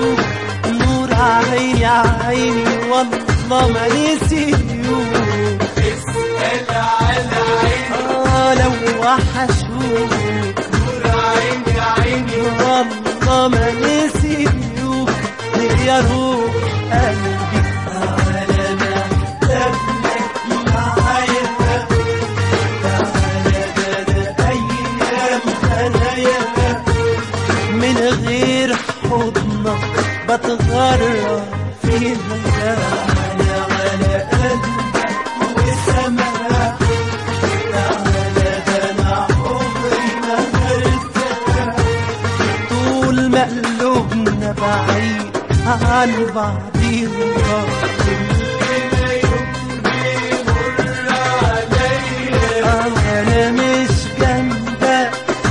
وحشوك نور عيني عيني والله ما نسيوك اسأل على عيني آه لو وحشوك نور عيني عيني والله ما نسيوك يا روح قلبي تعالى نحتاجك معايا تعالى ده ده أيام هنايا من غير حضنك بتغرب فيها تعالى على قلبك وسماك تعالى ده أنا عمري ما هرتاح طول ما قلوبنا بعيد عن بعضينا كل يوم بيمر عليا أنا مش جنبك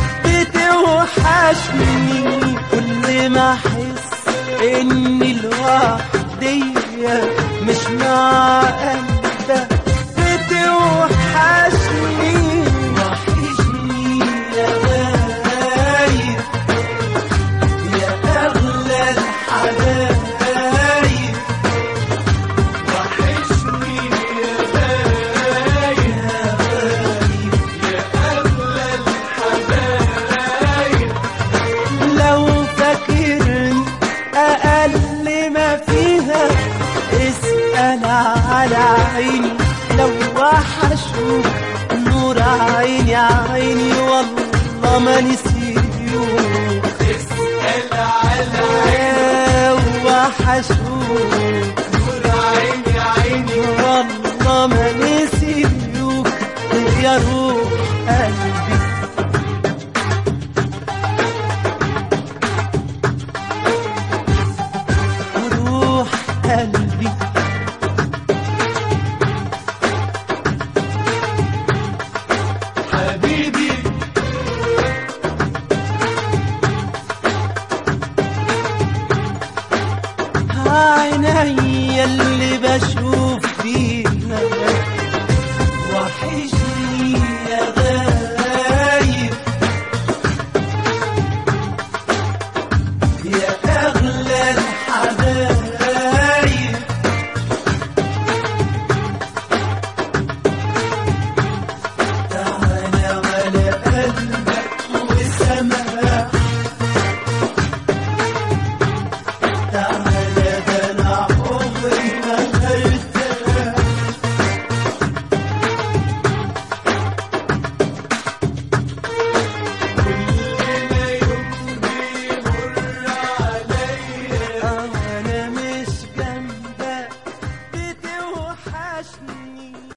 بتوحشني كل ما أحس إني لوحدية مش مع قلبك بتوحشني وحشني يا غايب يا أغلى الحبايب وحشني يا غايب يا أغلى الحبايب لو فاكرني أقل ما فيها اسأل على عيني لو وحشوك نور عيني عيني والله ما نسيوك اسأل على لو وحشوك نور عيني عيني والله ما نسيوك يا روح